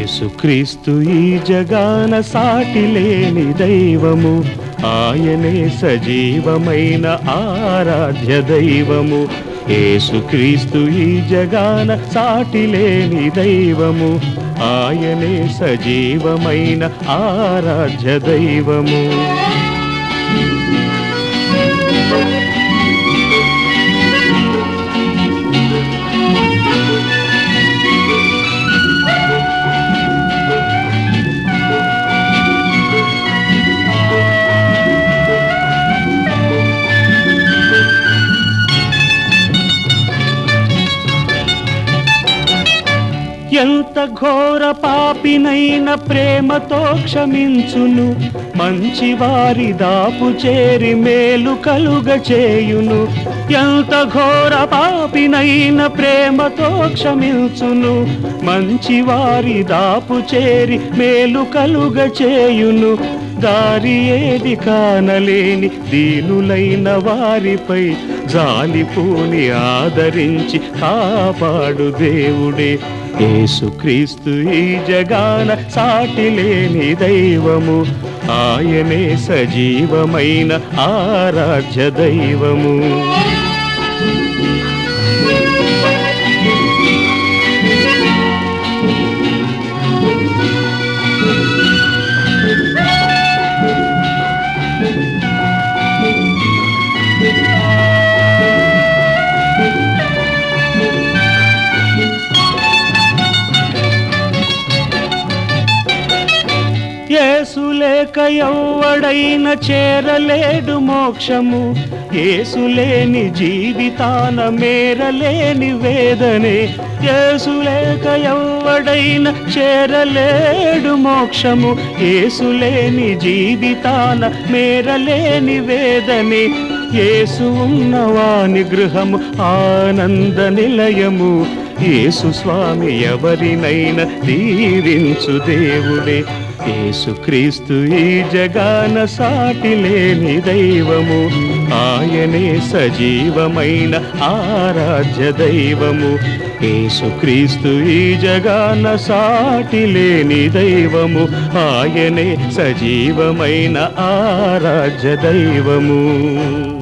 యేసుక్రీస్తు ఈ జగాన సాటి లేని దైవము ఆయనే సజీవమైన ఆరాధ్య దైవము యేసుక్రీస్తు ఈ జగాన సాటి లేని దైవము ఆయనే సజీవమైన ఆరాధ్య దైవము ఎంత ఘోర పాపినైన ప్రేమతో క్షమించును మంచి వారి దాపు చేరి మేలు కలుగ చేయును ఎంత ఘోర పాపినైన ప్రేమతో క్షమించును మంచి వారి దాపు చేరి మేలు కలుగ చేయును దారి ఏది కానలేని దీనులైన వారిపై జాలిపూని ఆదరించి కాపాడు దేవుడే యేసుక్రీస్తు ఈ జగాన సాటి లేని దైవము ఆయనే సజీవమైన ఆరాధ్య దైవము యేసు లేక ఎవ్వడైన చేరలేడు మోక్షము యేసు లేని జీవితాన మేరలేని వేదనే యేసు లేక ఎవ్వడైన చేరలేడు మోక్షము యేసు లేని జీవితాన మేరలేని వేదనే యేసు ఉన్నవాని గృహము ఆనంద నిలయము యేసు స్వామి ఎవరినైనా దీవించు దేవుడే యేసుక్రీస్తు ఈ జగాన సాటి లేని దైవము ఆయనే సజీవమైన ఆరాధ్య దైవము యేసుక్రీస్తు ఈ జగాన సాటి లేని దైవము ఆయనే సజీవమైన ఆరాధ్య దైవము